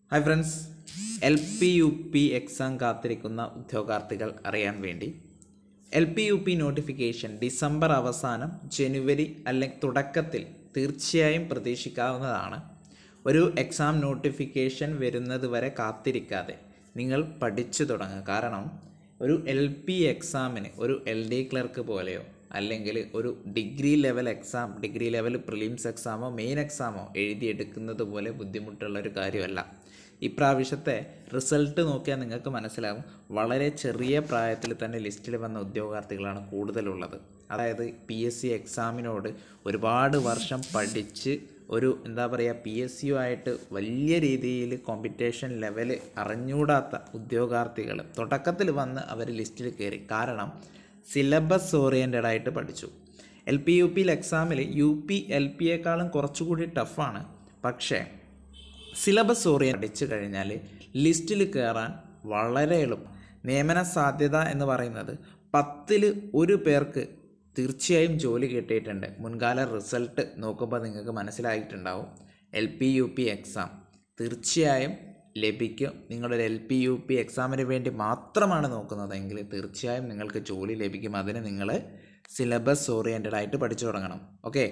hi friends L P U P exam കാത്തിരിക്കുന്ന ഉദ്യോഗാർത്ഥികൾ അറിയാൻ വേണ്ടി L P U P notification December അവസാനം ജനുവരി അല്ലെങ്കിൽ തുടക്കത്തിൽ തീർച്ചയായും പ്രതീക്ഷിക്കാവുന്നതാണ് ഒരു എക്സാം നോട്ടിഫിക്കേഷൻ വരുന്നത് വരെ കാത്തിരിക്കാതെ നിങ്ങൾ പഠിച്ചു തുടങ്ങുക കാരണം ഒരു എൽ പി എക്സാമിന് ഒരു എൽ ഡി ക്ലർക്ക് പോലെയോ അല്ലെങ്കിൽ ഒരു degree level exam degree level prelims എക്സാമോ മെയിൻ എക്സാമോ എഴുതിയെടുക്കുന്നത് പോലെ ബുദ്ധിമുട്ടുള്ള ഒരു കാര്യമല്ല ഇപ്രാവശ്യത്തെ റിസൾട്ട് നോക്കിയാൽ നിങ്ങൾക്ക് മനസ്സിലാകും വളരെ ചെറിയ പ്രായത്തിൽ തന്നെ ലിസ്റ്റിൽ വന്ന ഉദ്യോഗാർത്ഥികളാണ് കൂടുതലുള്ളത് അതായത് പി എസ് സി എക്സാമിനോട് ഒരുപാട് വർഷം പഠിച്ച് ഒരു എന്താ പറയുക പി എസ് സിയു ആയിട്ട് വലിയ രീതിയിൽ കോമ്പറ്റീഷൻ ലെവൽ അറിഞ്ഞൂടാത്ത ഉദ്യോഗാർത്ഥികൾ തുടക്കത്തിൽ വന്ന് അവർ ലിസ്റ്റിൽ കയറി കാരണം സിലബസ് ഓറിയൻറ്റഡ് ആയിട്ട് പഠിച്ചു എൽ പി യു പിയിൽ എക്സാമിൽ യു പി എൽ പിയേക്കാളും കുറച്ചുകൂടി ടഫാണ് പക്ഷേ സിലബസ് ഓറിയൻ പഠിച്ചു കഴിഞ്ഞാൽ ലിസ്റ്റിൽ കയറാൻ വളരെ എളുപ്പം നിയമന സാധ്യത എന്ന് പറയുന്നത് പത്തിൽ ഒരു പേർക്ക് തീർച്ചയായും ജോലി കിട്ടിയിട്ടുണ്ട് മുൻകാല റിസൾട്ട് നോക്കുമ്പോൾ നിങ്ങൾക്ക് മനസ്സിലായിട്ടുണ്ടാവും L P U P exam തീർച്ചയായും ലഭിക്കും നിങ്ങളൊരു എൽ പി യു പി എക്സാമിന് വേണ്ടി മാത്രമാണ് നോക്കുന്നതെങ്കിൽ തീർച്ചയായും നിങ്ങൾക്ക് ജോലി ലഭിക്കും അതിന് നിങ്ങൾ സിലബസ് ഓറിയൻറ്റഡ് ആയിട്ട് പഠിച്ചു തുടങ്ങണം ഓക്കെ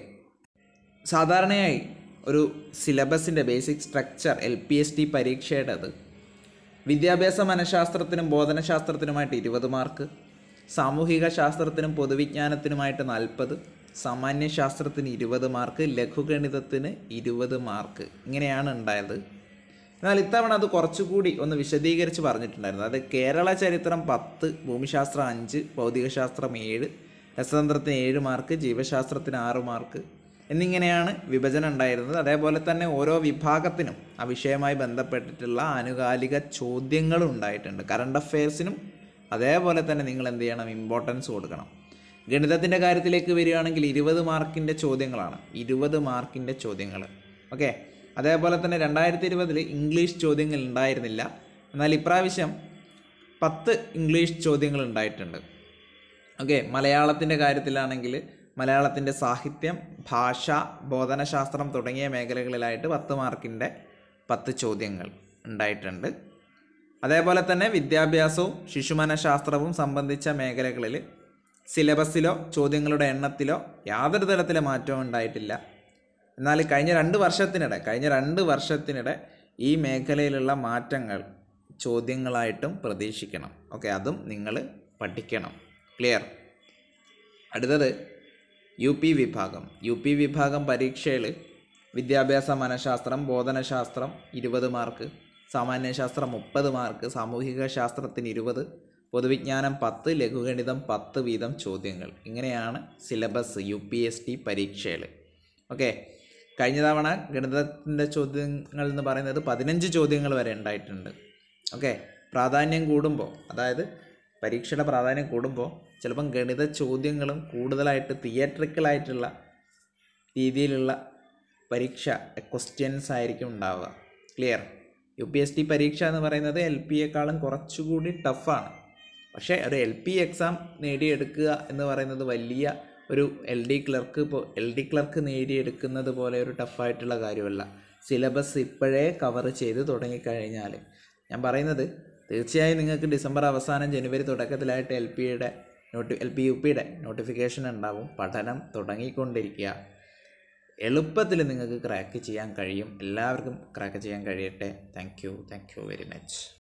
സാധാരണയായി ഒരു സിലബസിൻ്റെ basic structure L P S T പരീക്ഷയുടേത് വിദ്യാഭ്യാസ മനഃശാസ്ത്രത്തിനും ബോധനശാസ്ത്രത്തിനുമായിട്ട് ഇരുപത് മാർക്ക് സാമൂഹിക ശാസ്ത്രത്തിനും പൊതുവിജ്ഞാനത്തിനുമായിട്ട് നാൽപ്പത് സാമാന്യശാസ്ത്രത്തിന് ഇരുപത് മാർക്ക് ലഘുഗണിതത്തിന് ഇരുപത് മാർക്ക് ഇങ്ങനെയാണ് ഉണ്ടായത് എന്നാൽ ഇത്തവണ അത് കുറച്ചുകൂടി ഒന്ന് വിശദീകരിച്ച് പറഞ്ഞിട്ടുണ്ടായിരുന്നു അത് കേരള ചരിത്രം പത്ത് ഭൂമിശാസ്ത്രം അഞ്ച് ഭൗതികശാസ്ത്രം ഏഴ് രസതന്ത്രത്തിന് ഏഴ് മാർക്ക് ജീവശാസ്ത്രത്തിന് ആറ് മാർക്ക് എന്നിങ്ങനെയാണ് വിഭജനം ഉണ്ടായിരുന്നത് അതേപോലെ തന്നെ ഓരോ വിഭാഗത്തിനും ആ വിഷയവുമായി ബന്ധപ്പെട്ടിട്ടുള്ള ആനുകാലിക ചോദ്യങ്ങളും ഉണ്ടായിട്ടുണ്ട് കറണ്ട് അഫെയർസിനും അതേപോലെ തന്നെ നിങ്ങൾ എന്ത് ചെയ്യണം ഇമ്പോർട്ടൻസ് കൊടുക്കണം ഗണിതത്തിൻ്റെ കാര്യത്തിലേക്ക് വരികയാണെങ്കിൽ ഇരുപത് മാർക്കിൻ്റെ ചോദ്യങ്ങളാണ് ഇരുപത് മാർക്കിൻ്റെ ചോദ്യങ്ങൾ ഓക്കെ അതേപോലെ തന്നെ രണ്ടായിരത്തി ഇരുപതിൽ ഇംഗ്ലീഷ് ചോദ്യങ്ങൾ ഉണ്ടായിരുന്നില്ല എന്നാൽ ഇപ്രാവശ്യം പത്ത് ഇംഗ്ലീഷ് ചോദ്യങ്ങൾ ഉണ്ടായിട്ടുണ്ട് ഓക്കെ മലയാളത്തിൻ്റെ കാര്യത്തിലാണെങ്കിൽ മലയാളത്തിൻ്റെ സാഹിത്യം ഭാഷ ബോധനശാസ്ത്രം തുടങ്ങിയ മേഖലകളിലായിട്ട് പത്ത് മാർക്കിൻ്റെ പത്ത് ചോദ്യങ്ങൾ ഉണ്ടായിട്ടുണ്ട് അതേപോലെ തന്നെ വിദ്യാഭ്യാസവും ശിശുമനഃശാസ്ത്രവും സംബന്ധിച്ച മേഖലകളിൽ സിലബസിലോ ചോദ്യങ്ങളുടെ എണ്ണത്തിലോ യാതൊരു തരത്തിലെ മാറ്റവും ഉണ്ടായിട്ടില്ല എന്നാൽ കഴിഞ്ഞ രണ്ട് വർഷത്തിനിടെ കഴിഞ്ഞ രണ്ട് വർഷത്തിനിടെ ഈ മേഖലയിലുള്ള മാറ്റങ്ങൾ ചോദ്യങ്ങളായിട്ടും പ്രതീക്ഷിക്കണം ഓക്കെ അതും നിങ്ങൾ പഠിക്കണം ക്ലിയർ അടുത്തത് യു പി വിഭാഗം യു പി വിഭാഗം പരീക്ഷയിൽ വിദ്യാഭ്യാസ മനഃശാസ്ത്രം ബോധനശാസ്ത്രം ഇരുപത് മാർക്ക് സാമാന്യശാസ്ത്രം മുപ്പത് മാർക്ക് സാമൂഹിക ശാസ്ത്രത്തിന് ഇരുപത് പൊതുവിജ്ഞാനം പത്ത് ലഘുഗണിതം പത്ത് വീതം ചോദ്യങ്ങൾ ഇങ്ങനെയാണ് syllabus U P S T പരീക്ഷയിൽ ഓക്കെ കഴിഞ്ഞ തവണ ഗണിതത്തിൻ്റെ ചോദ്യങ്ങൾ എന്ന് പറയുന്നത് പതിനഞ്ച് ചോദ്യങ്ങൾ വരെ ഉണ്ടായിട്ടുണ്ട് ഓക്കെ പ്രാധാന്യം കൂടുമ്പോൾ അതായത് പരീക്ഷയുടെ പ്രാധാന്യം കൂടുമ്പോൾ ചിലപ്പം ഗണിത ചോദ്യങ്ങളും കൂടുതലായിട്ട് തിയേറ്ററിക്കലായിട്ടുള്ള രീതിയിലുള്ള പരീക്ഷ ക്വസ്റ്റ്യൻസ് ആയിരിക്കും ഉണ്ടാവുക clear U P S T പരീക്ഷ എന്ന് പറയുന്നത് എൽ പിയേക്കാളും കുറച്ചുകൂടി ടഫാണ് പക്ഷേ ഒരു എൽ പി എക്സാം നേടിയെടുക്കുക എന്ന് പറയുന്നത് വലിയ ഒരു എൽ ഡി ക്ലർക്ക് ഇപ്പോൾ എൽ ഡി ക്ലർക്ക് നേടിയെടുക്കുന്നത് പോലെ ഒരു ടഫായിട്ടുള്ള കാര്യമല്ല സിലബസ് ഇപ്പോഴേ കവർ ചെയ്ത് തുടങ്ങിക്കഴിഞ്ഞാൽ ഞാൻ പറയുന്നത് തീർച്ചയായും നിങ്ങൾക്ക് ഡിസംബർ അവസാനം ജനുവരി തുടക്കത്തിലായിട്ട് എൽ പിയുടെ നോട്ടി എൽ പി യു പിയുടെ നോട്ടിഫിക്കേഷൻ ഉണ്ടാവും പഠനം തുടങ്ങിക്കൊണ്ടിരിക്കുക എളുപ്പത്തിൽ നിങ്ങൾക്ക് ക്രാക്ക് ചെയ്യാൻ കഴിയും എല്ലാവർക്കും ക്രാക്ക് ചെയ്യാൻ കഴിയട്ടെ thank you thank you very much